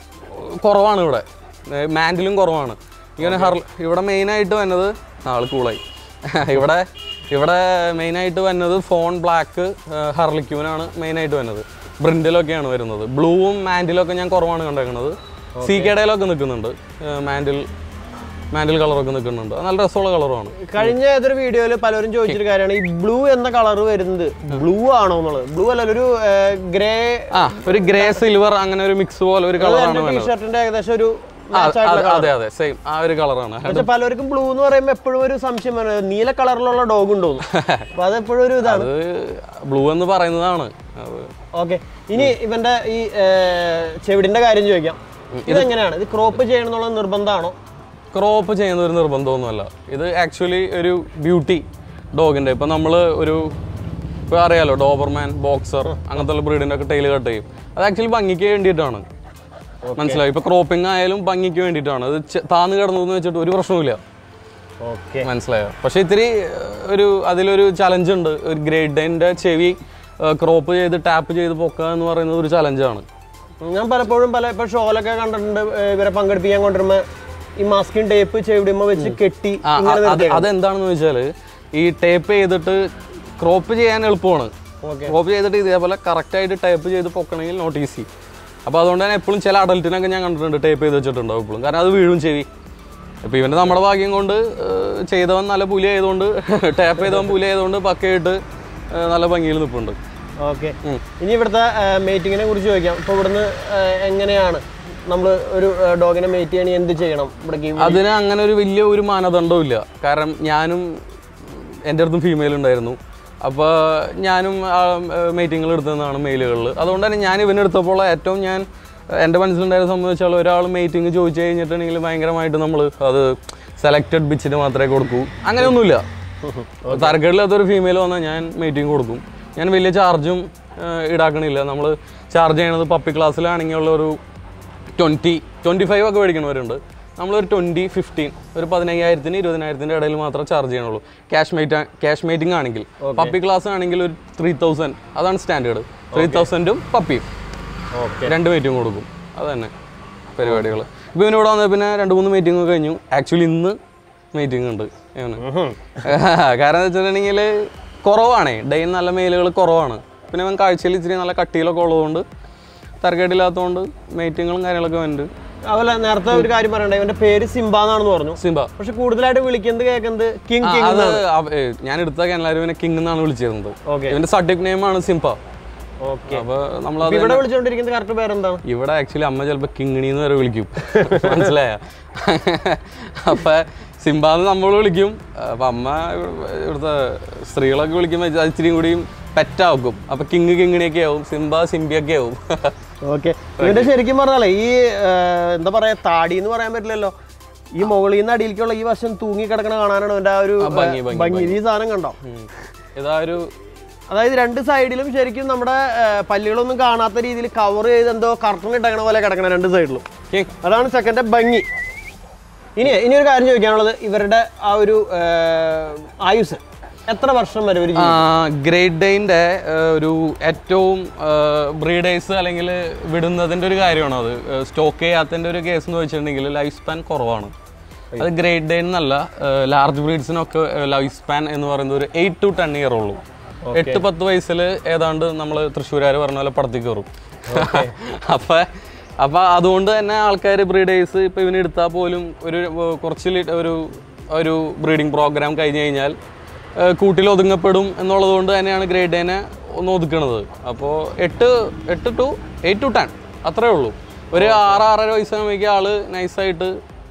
B: കുറവാണ് ഇവിടെ മാൻഡിലും കുറവാണ് ഇങ്ങനെ ഹർ ഇവിടെ മെയിനായിട്ട് വന്നത് ആള് കൂളായി ഇവിടെ ഇവിടെ മെയിനായിട്ട് വന്നത് ഫോൺ ബ്ലാക്ക് ഹർലിക്യൂനാണ് മെയിനായിട്ട് വന്നത് ബ്രിൻഡിലൊക്കെയാണ് വരുന്നത് ബ്ലൂവും മാൻഡിലൊക്കെ ഞാൻ കുറവാണ് കണ്ടേക്കുന്നത് സി കെടയിലൊക്കെ നിൽക്കുന്നുണ്ട് മാൻഡിൽ മാൻഡിൽ കളറൊക്കെ നിൽക്കുന്നുണ്ട് അത് നല്ല രസമുള്ള കളറുമാണ്
A: കഴിഞ്ഞ ഏതൊരു വീഡിയോയിൽ പലരും ചോദിച്ചൊരു കാര്യമാണ് ഈ ബ്ലൂ എന്ന കളർ വരുന്നത് ബ്ലൂ ആണോ എന്നുള്ളത് ബ്ലൂ അല്ല ഒരു ഗ്രേ
B: ആ ഒരു ഗ്രേ സിൽവർ അങ്ങനെ ഒരു മിക്സ് പോലെ ഒരു കളറാണ്
A: ടീ
B: വരുന്നത്
A: ഷർട്ടിന്റെ ഏകദേശം ഒരു
B: ആ, അതെ അതെ അതെ സെയിം ആ ഒരു കളറാണ്
A: പക്ഷെ പലർക്കും ബ്ലൂ എന്ന് പറയുമ്പോൾ എപ്പോഴും ഒരു സംശയം വരുന്നത് നീല കളറിലുള്ള ഡോഗ് ഉണ്ടോ അപ്പൊ അത് എപ്പോഴും ഒരു ഇതാണ്
B: അത് ബ്ലൂ എന്ന് പറയുന്നതാണ് അത്
A: ഓക്കെ ഇനി ഇവന്റെ ഈ ഏർ, ചെവിടിന്റെ കാര്യം ചോദിക്കാം ഇതെങ്ങനെയാണ് ഇത് ക്രോപ്പ് ചെയ്യണം എന്നുള്ള നിർബന്ധമാണോ
B: ക്രോപ്പ് ചെയ്യുന്ന ഒരു നിർബന്ധമൊന്നുമല്ല ഇത് ആക്ച്വലി ഒരു ബ്യൂട്ടി ഡോഗിൻ്റെ ഇപ്പം നമ്മൾ ഒരു ഇപ്പോൾ അറിയാലോ ഡോബർമാൻ ബോക്സർ അങ്ങനത്തെ ബ്രീഡിൻ്റെ ഒക്കെ ടൈൽ കട്ട് ചെയ്യും അത് ആക്ച്വലി ഭംഗിക്ക് വേണ്ടിയിട്ടാണ് മനസ്സിലായി ഇപ്പോൾ ക്രോപ്പിംഗ് ആയാലും ഭംഗിക്ക് വേണ്ടിയിട്ടാണ് അത് ചെ- താന്ന് കിടന്നു എന്ന് വെച്ചിട്ട് ഒരു പ്രശ്നവുമില്ല
A: ഓക്കെ
B: മനസ്സിലായോ പക്ഷേ ഇത്തിരി ഏഹ്, ഒരു അതിലൊരു ചലഞ്ച് ഉണ്ട് ഒരു ഗ്രേഡിൻ്റെ ചെവി ക്രോപ്പ് ചെയ്ത് ടാപ്പ് ചെയ്ത് പൊക്കുക എന്ന് പറയുന്നത് ഒരു ചലഞ്ചാണ്
A: ഞാൻ പലപ്പോഴും പല ഇപ്പൊ ഷോലൊക്കെ കണ്ടിട്ടുണ്ട് ഏർ, ഇവരെ പങ്കെടുപ്പിക്കാൻ കൊണ്ടുവരുമ്പോ ഈ മാസ്കിൻ ടേപ്പ് ചെവിടുമ്പോ വെച്ച് കെട്ടി
B: ആ,
A: ഇങ്ങനെ
B: അത്
A: നിർത്തിയേക്കണം.
B: അതെന്താണെന്ന് വെച്ചാൽ ഈ ടേപ്പ് ചെയ്തിട്ട് ക്രോപ്പ് ചെയ്യാൻ എളുപ്പമാണ്
A: Okay.
B: ക്രോപ്പ് ചെയ്തിട്ട് ഇതേപോലെ കറക്റ്റായിട്ട് ടൈപ്പ് ചെയ്ത് പൊക്കണമെങ്കിൽ നോട്ട് ഈസി അപ്പോൾ അതുകൊണ്ട് തന്നെ എപ്പോഴും ചില അഡൽറ്റിനൊക്കെ ഞാൻ കണ്ടിട്ടുണ്ട് ടേപ്പ് ചെയ്ത് വെച്ചിട്ടുണ്ടാവും എപ്പോഴും കാരണം അത് വീഴും ചെവി അപ്പോൾ ഇവൻ്റെ നമ്മുടെ ഭാഗ്യം കൊണ്ട് ഏഹ്, ചെയ്തവൻ നല്ല പുലി ആയതുകൊണ്ട് ടാപ്പ് ചെയ്തവൻ പുലി ആയതുകൊണ്ട് പക്കയായിട്ട് ഏഹ്, നല്ല ഭംഗിയിൽ നിൽപ്പുണ്ട്
A: ഓക്കെ ഇനി ഇവിടുത്തെ മേറ്റിങ്ങിനെ കുറിച്ച് ചോദിക്കാം ഇപ്പൊ ഇവിടുന്ന് ഏർ, എങ്ങനെയാണ് നമ്മൾ ഒരു ഡോഗിനെ മേറ്റ് ചെയ്യണമെങ്കിൽ എന്ത് ചെയ്യണം ഇവിടേക്ക്
B: അതിന് അങ്ങനെ ഒരു വലിയ ഒരു മാനദണ്ഡവും ഇല്ല കാരണം ഞാനും എൻ്റെ അടുത്തും ഫീമെയിൽ ഉണ്ടായിരുന്നു അപ്പോൾ ഞാനും മീറ്റിങ്ങൾ എടുത്തതാണ് മെയിലുകളിൽ അതുകൊണ്ട് തന്നെ ഞാൻ ഇവനെ എടുത്തപ്പോൾ ഏറ്റവും ഞാൻ എൻ്റെ മനസ്സിലുണ്ടായിരുന്ന സംബന്ധിച്ചാൽ ഒരാൾ മീറ്റിംഗ് ചോദിച്ചു കഴിഞ്ഞിട്ടുണ്ടെങ്കിൽ ഭയങ്കരമായിട്ട് നമ്മൾ അത് സെലക്റ്റഡ് ബിച്ചിന് മാത്രമേ കൊടുക്കൂ അങ്ങനെയൊന്നുമില്ല തരക്കേടില്ലാത്തൊരു ഫീമെയിൽ വന്നാൽ ഞാൻ മീറ്റിംഗ് കൊടുക്കും ഞാൻ വലിയ ചാർജും ഈടാക്കണില്ല നമ്മൾ ചാർജ് ചെയ്യണത് പപ്പി ക്ലാസ്സിലാണെങ്കിൽ ഉള്ള ഒരു ട്വൻറ്റി ട്വൻറ്റി ഫൈവ് ഒക്കെ മേടിക്കണവരുണ്ട് നമ്മളൊരു ട്വൻറ്റി ഫിഫ്റ്റീൻ ഒരു പതിനയ്യായിരത്തിന് ഇരുപതിനായിരത്തിൻ്റെ ഇടയിൽ മാത്രമേ ചാർജ് ചെയ്യണുള്ളൂ ക്യാഷ് മേറ്റ് ക്യാഷ് മേറ്റിംഗ് ആണെങ്കിൽ പപ്പി ക്ലാസ് ആണെങ്കിൽ ഒരു ത്രീ തൗസൻഡ് അതാണ് സ്റ്റാൻഡേർഡ് ത്രീ തൗസൻഡും പപ്പിയും
A: ഓക്കെ
B: രണ്ട് മീറ്റിംഗ് കൊടുക്കും അത് തന്നെ പരിപാടികൾ ഇപ്പോൾ ഇവനിവിടെ വന്നത് പിന്നെ രണ്ട് മൂന്ന് മീറ്റിംഗ് കഴിഞ്ഞു ആക്ച്വലി ഇന്ന് മീറ്റിംഗ് ഉണ്ട് ഇവന് കാരണം എന്താ വെച്ചിട്ടുണ്ടെങ്കിൽ കുറവാണേ ഡെയിൻ നല്ല മെയിലുകൾ കുറവാണ് പിന്നെ അവൻ കാഴ്ചയിൽ ഇച്ചിരി നല്ല കട്ടിയിലൊക്കെ ഉള്ളതുകൊണ്ട് തരക്കേടില്ലാത്തതുകൊണ്ട് മീറ്റിങ്ങുകളും കാര്യങ്ങളൊക്കെ വരുന്നുണ്ട്
A: അതുപോലെ നേരത്തെ ഒരു കാര്യം പറയണ്ടേ ഇവന്റെ പേര് സിംബ എന്നാണെന്ന് പറഞ്ഞു
B: സിംബ
A: പക്ഷെ കൂടുതലായിട്ട് വിളിക്കുന്നത് കേൾക്കുന്നത് കിങ്
B: ആ,
A: കിങ്
B: അത് അവ- ഏ, ഞാൻ എടുത്ത എല്ലാവരും ഇവനെ കിങ് എന്നാണ് വിളിച്ചിരുന്നത്
A: ഓക്കെ
B: ഇവന്റെ സട്ടിക് നെയിമാണ് സിംപ
A: ഓക്കെ
B: അപ്പൊ നമ്മളത്
A: ഇവിടെ വിളിച്ചുകൊണ്ടിരിക്കുന്ന കറക്റ്റ് പേരെന്താണ്
B: ഇവിടെ ആക്ച്വലി അമ്മ ചിലപ്പോൾ കിങ്ങിണി എന്ന് വരെ വിളിക്കും മനസ്സിലായ അപ്പൊ സിംബാന്ന് നമ്മൾ വിളിക്കും അപ്പൊ അമ്മ ഇവ- ഇവിടുത്തെ സ്ത്രീകളൊക്കെ വിളിക്കുമ്പോൾ അത് ഇച്ചിരി കൂടിയും പെറ്റാവും അപ്പൊ കിങ് കിങ്ങിണിയൊക്കെ ആവും സിംബ സിംബിയൊക്കെ ആവും
A: ഓക്കെ ഇതിന്റെ ശരിക്കും പറഞ്ഞാലേ ഈ ഏർ, എന്താ പറയാ താടി എന്ന് പറയാൻ പറ്റില്ലല്ലോ ഈ മുകളിൽ നിന്ന് അടിയിലേക്കുള്ള ഈ വശം തൂങ്ങി കിടക്കണ കാണാനാണ് അവന്റെ ആ ഒരു
B: ഭംഗി,
A: ഏർ,
B: ഭംഗി,
A: ഭംഗി ഈ സാധനം കണ്ടോ
B: ഉം. ഇതാ ഒരു
A: അതായത് രണ്ട് സൈഡിലും ശരിക്കും നമ്മുടെ ഏർ, പല്ലുകളൊന്നും കാണാത്ത രീതിയിൽ കവർ ചെയ്ത് എന്തോ കർട്ടൺ ഇട്ടക്കണ പോലെ കിടക്കണം രണ്ട് സൈഡിലും
B: കിങ്
A: അതാണ് സെക്കൻഡ് ഭംഗി ഇനി ഇനി ഒരു കാര്യം ചോദിക്കാനുള്ളത് ഇവരുടെ ആ ഒരു ഏർ, ആയുസ് എത്ര വർഷം വരെ ഒരു
B: ഗ്രേറ്റ് ഡെയിൻ്റെ ഒരു ഏറ്റവും ബ്രീഡേഴ്സ് അല്ലെങ്കിൽ വിടുന്നതിൻ്റെ ഒരു കാര്യമാണ് അത് സ്റ്റോക്ക് ചെയ്യാത്തതിൻ്റെ ഒരു കേസ് എന്ന് വെച്ചിട്ടുണ്ടെങ്കിൽ ലൈഫ് സ്പാൻ കുറവാണ് അത് ഗ്രേറ്റ് ഡെയിൻ എന്നല്ല ലാർജ് ബ്രീഡ്സിനൊക്കെ ലൈഫ് സ്പാൻ എന്ന് പറയുന്നത് ഒരു എയ്റ്റ് ടു ടെൻ ഇയർ ഉള്ളൂ എട്ട് പത്ത് വയസ്സിൽ ഏതാണ്ട് നമ്മൾ തൃശ്ശൂരുകാർ പറഞ്ഞ പോലെ പടത്തി കയറും അപ്പം അപ്പം അതുകൊണ്ട് തന്നെ ആൾക്കാർ ബ്രീഡേഴ്സ് ഇപ്പം ഇവന് എടുത്താൽ പോലും ഒരു ഏർ, കുറച്ച് ലി- ഒരു ഒരു ബ്രീഡിംഗ് പ്രോഗ്രാം കഴിഞ്ഞ് കഴിഞ്ഞാൽ ഏഹ് കൂട്ടിൽ ഒതുങ്ങപ്പെടും എന്നുള്ളത് കൊണ്ട് തന്നെയാണ് ഗ്രേഡ് ഡേനെ ഒന്ന് ഒതുക്കണത് അപ്പോൾ എട്ട് എട്ട് ടു എയ്റ്റ് ടു ടെൻ അത്രേ ഉള്ളൂ ഒരു ആറ് ആറര വയസ്സാകുമ്പോഴേക്കും ആള് നൈസായിട്ട്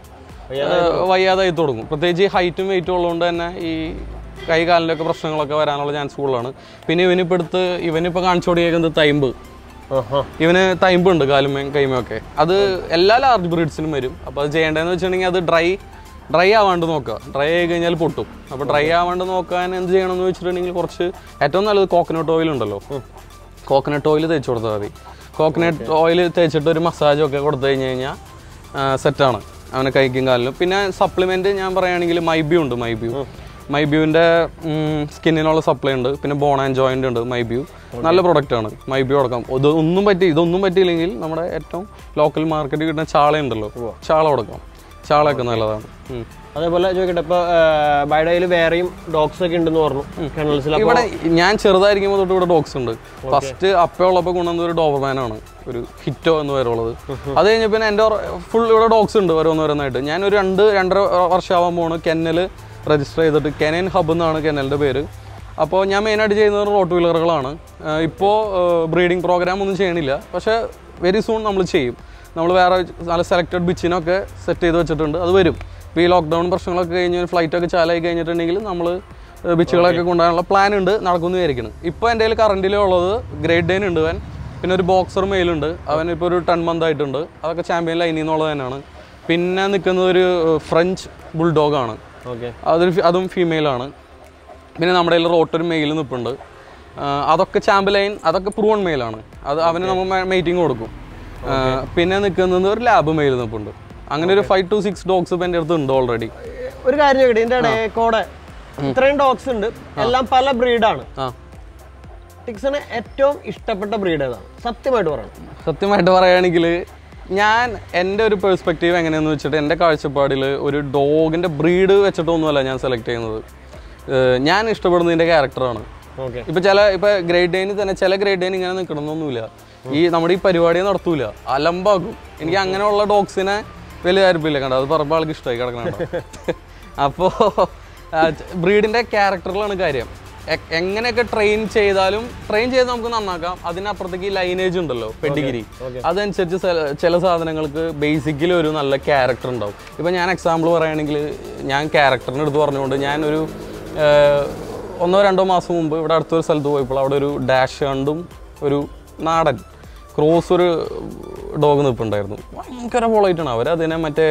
B: വയ്യാതായി തുടങ്ങും പ്രത്യേകിച്ച് ഈ ഹൈറ്റും വെയിറ്റും ഉള്ളതുകൊണ്ട് തന്നെ ഈ കൈ കാലിൻ്റെ ഒക്കെ പ്രശ്നങ്ങളൊക്കെ വരാനുള്ള ചാൻസ് കൂടുതലാണ് പിന്നെ ഇവനിപ്പോൾ എടുത്ത് ഇവനിപ്പോൾ കാണിച്ചു കൊടുക്കുന്നത് തൈമ്പ്
A: ആഹാ.
B: ഇവന് തൈമ്പുണ്ട് കാലുമേം കൈമേം ഒക്കെ അത് എല്ലാ ലാർജ് ബ്രീഡ്സിനും വരും അപ്പോൾ അത് ചെയ്യേണ്ടതെന്ന് വെച്ചിട്ടുണ്ടെങ്കിൽ അത് ഡ്രൈ ഡ്രൈ ആവാണ്ട് നോക്കുക ഡ്രൈ ആയി കഴിഞ്ഞാൽ പൊട്ടും അപ്പോൾ ഡ്രൈ ആവാണ്ട് നോക്കാൻ എന്ത് ചെയ്യണമെന്ന് വെച്ചിട്ടുണ്ടെങ്കിൽ കുറച്ച് ഏറ്റവും നല്ലത് കോക്കനട്ട് ഓയിൽ ഉണ്ടല്ലോ കോക്കനട്ട് ഓയിൽ തേച്ച് കൊടുത്താൽ മതി കോക്കനട്ട് ഓയിൽ തേച്ചിട്ട് ഒരു മസാജ് ഒക്കെ കൊടുത്തു കഴിഞ്ഞ് കഴിഞ്ഞാൽ സെറ്റാണ് അവനെ കൈക്കും കാലിലും പിന്നെ സപ്ലിമെൻറ്റ് ഞാൻ പറയുകയാണെങ്കിൽ മൈബ്യൂ ഉണ്ട് മൈബ്യൂ മൈബ്യൂവിൻ്റെ സ്കിന്നിനുള്ള സപ്ലൈ ഉണ്ട് പിന്നെ ബോൺ ആൻഡ് ജോയിൻ്റ് ഉണ്ട് മൈബ്യൂ നല്ല പ്രൊഡക്റ്റ് ആണ് മൈബ്യൂ അടക്കം ഇത് ഒന്നും പറ്റി ഇതൊന്നും പറ്റിയില്ലെങ്കിൽ നമ്മുടെ ഏറ്റവും ലോക്കൽ മാർക്കറ്റിൽ കിട്ടുന്ന ചാള ഉണ്ടല്ലോ ചാള കൊടുക്കാം ചാളയൊക്കെ നല്ലതാണ് ഉം.
A: അതേപോലെ ചോദിക്കട്ടെ ഇപ്പൊ ബൈഡയിൽ വേറെയും ഡോഗ്സ് ഒക്കെ ഉണ്ടെന്ന് പറഞ്ഞു കെണൽസിൽ
B: ഇവിടെ ഞാൻ ചെറുതായിരിക്കുമ്പോൾ തൊട്ട് ഇവിടെ ഡോഗ്സ് ഉണ്ട് ഫസ്റ്റ് അപ്പ ഉള്ളപ്പോൾ കൊണ്ടുവന്ന ഒരു ഡോബർമാൻ ആണ് ഒരു ഹിറ്റോ എന്ന് പേരുള്ളത് അത് കഴിഞ്ഞ പിന്നെ എൻ്റെ ഫുൾ ഇവിടെ ഡോഗ്സ് ഉണ്ട് ഓരോന്നോരോന്നായിട്ട് ഞാൻ ഒരു രണ്ട് രണ്ടര വർഷമാവാൻ പോണ് കെന്നൽ രജിസ്റ്റർ ചെയ്തിട്ട് കെനൻ ഹബ് എന്നാണ് കെന്നലിൻ്റെ പേര് അപ്പോൾ ഞാൻ മെയിനായിട്ട് ചെയ്യുന്നത് റോട്ട് വീലറുകളാണ് ഇപ്പോൾ ബ്രീഡിംഗ് പ്രോഗ്രാം ഒന്നും ചെയ്യണില്ല പക്ഷേ വെരി സൂൺ നമ്മൾ ചെയ്യും നമ്മൾ വേറെ നല്ല സെലക്റ്റഡ് ബിച്ചിനൊക്കെ സെറ്റ് ചെയ്ത് വെച്ചിട്ടുണ്ട് അത് വരും ഇപ്പോൾ ഈ ലോക്ക്ഡൗൺ പ്രശ്നങ്ങളൊക്കെ കഴിഞ്ഞ് ഫ്ലൈറ്റ് ഒക്കെ ചാലായി കഴിഞ്ഞിട്ടുണ്ടെങ്കിൽ നമ്മൾ ബിച്ചുകളൊക്കെ കൊണ്ടുപോകാനുള്ള പ്ലാൻ ഉണ്ട് നടക്കുന്നു വിചാരിക്കണം ഇപ്പോൾ എൻ്റെ കയ്യിൽ കറണ്ടിലുള്ളത് ഗ്രേറ്റ് ഡെയിൻ ഉണ്ട് അവൻ പിന്നെ ഒരു ബോക്സർ മെയിലുണ്ട് അവൻ ഇപ്പോൾ ഒരു ടെൻ മന്ത് ആയിട്ടുണ്ട് അതൊക്കെ ചാമ്പ്യൻ ലൈനിൽ നിന്നുള്ളത് തന്നെയാണ് പിന്നെ നിൽക്കുന്നത് ഒരു ഫ്രഞ്ച് ബുൾഡോഗ് ആണ്
A: ഓക്കെ
B: അതൊരു ഫി- അതും ഫീമെയിലാണ് പിന്നെ നമ്മുടെ കയ്യിൽ റോട്ടൊരു മെയിൽ നിൽപ്പുണ്ട് ആ, അതൊക്കെ ചാമ്പ് ലൈൻ അതൊക്കെ പ്രൂവൺ മെയിലാണ് അത് അവന് നമ്മൾ മീറ്റിംഗ് കൊടുക്കും ആ, പിന്നെ നിൽക്കുന്നത് ഒരു ലാബ് മെയിൽ നിൽപ്പുണ്ട് അങ്ങനെ ഒരു ഫൈവ് ടു സിക്സ് ഡോഗ്സ് ഇപ്പം എൻ്റെ അടുത്ത് ഉണ്ട് ഓൾറെഡി
A: ഒരു കാര്യം ചോദിക്കട്ടെ ഇതിന്റെ ഇടയ്ക്കോടെ ഇത്രയും ഡോഗ്സ് ഉണ്ട് എല്ലാം പല ബ്രീഡാണ്
B: ആ
A: ടിക്സണ് ഏറ്റവും ഇഷ്ടപ്പെട്ട ബ്രീഡ് ഏതാണ് സത്യമായിട്ട് പറയണം
B: സത്യമായിട്ട് പറയുകയാണെങ്കിൽ ഞാൻ എൻ്റെ ഒരു പെർസ്പെക്റ്റീവ് എങ്ങനെയാന്ന് വെച്ചിട്ട് എൻ്റെ കാഴ്ചപ്പാടിൽ ഒരു ഡോഗിൻ്റെ ബ്രീഡ് വെച്ചിട്ടൊന്നുമല്ല ഞാൻ സെലക്ട് ചെയ്യുന്നത് ഏഹ് ഞാൻ ഇഷ്ടപ്പെടുന്നതിൻ്റെ ക്യാരക്ടറാണ്
A: ഓക്കെ
B: ഇപ്പൊ ചില ഇപ്പൊ ഗ്രേഡ് ഡേന് തന്നെ ചില ഗ്രേഡ് ഡേന് ഇങ്ങനെ നിൽക്കണമെന്നൊന്നുമില്ല ഈ നമ്മുടെ ഈ പരിപാടി നടത്തൂല അലമ്പാക്കും എനിക്ക് അങ്ങനെയുള്ള ഡോഗ്സിനെ വലിയ താല്പര്യമില്ല കണ്ടോ അത് പറയുമ്പോൾ ആൾക്ക് ഇഷ്ടമായി കിടക്കണ അപ്പോൾ ബ്രീഡിന്റെ ക്യാരക്ടറിലാണ് കാര്യം എ- എങ്ങനെയൊക്കെ ട്രെയിൻ ചെയ്താലും ട്രെയിൻ ചെയ്ത് നമുക്ക് നന്നാക്കാം അതിനപ്പുറത്തേക്ക് ലൈനേജ് ഉണ്ടല്ലോ പെഡിഗിരി അതനുസരിച്ച് സ- ചില സാധനങ്ങൾക്ക് ബേസിക്കലി ഒരു നല്ല ക്യാരക്ടർ ഉണ്ടാവും ഇപ്പം ഞാൻ എക്സാമ്പിൾ പറയുകയാണെങ്കിൽ ഞാൻ ക്യാരക്ടറിന് എടുത്ത് പറഞ്ഞുകൊണ്ട് ഞാനൊരു ഏഹ്, ഒന്നോ രണ്ടോ മാസം മുമ്പ് ഇവിടെ അടുത്തൊരു സ്ഥലത്ത് പോയപ്പോൾ അവിടെ ഒരു ഡാഷ് കണ്ടും ഒരു നാടൻ ക്രോസ് ഒരു ഡോഗ് നിൽപ്പുണ്ടായിരുന്നു ഭയങ്കര പൊളായിട്ടാണ് അവരതിനെ മറ്റേ